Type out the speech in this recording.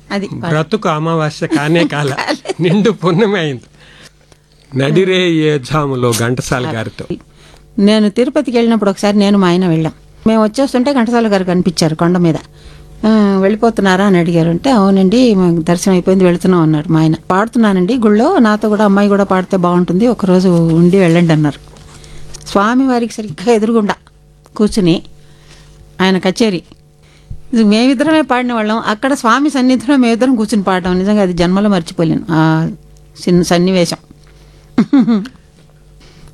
అది బ్రతుకు అమావాస్య కానే కాల నిండు పుణ్యమే అయింది నడిరే ఏ జాములో ఘంటసాల గారితో నేను తిరుపతికి వెళ్ళినప్పుడు ఒకసారి నేను మా ఆయన వెళ్ళాం మేము వచ్చేస్తుంటే ఘంటసాల గారు కనిపించారు కొండ మీద "ఆ, వెళ్ళిపోతున్నారా అని అడిగారు అంటే అవునండి మాకు దర్శనం అయిపోయింది వెళుతున్నాం అన్నాడు మా ఆయన పాడుతున్నానండి గుళ్ళో నాతో కూడా అమ్మాయి కూడా పాడితే బాగుంటుంది ఒకరోజు ఉండి వెళ్ళండి అన్నారు స్వామి వారికి సరిగ్గా ఎదురుగుండా కూర్చుని ఆయన కచేరీ ఇది మేమిద్దరమే పాడిన వాళ్ళం అక్కడ స్వామి సన్నిధిలో మేమిద్దరం కూర్చుని పాడటం నిజంగా అది జన్మలో మర్చిపోలేను ఆ సిన్- సన్నివేశం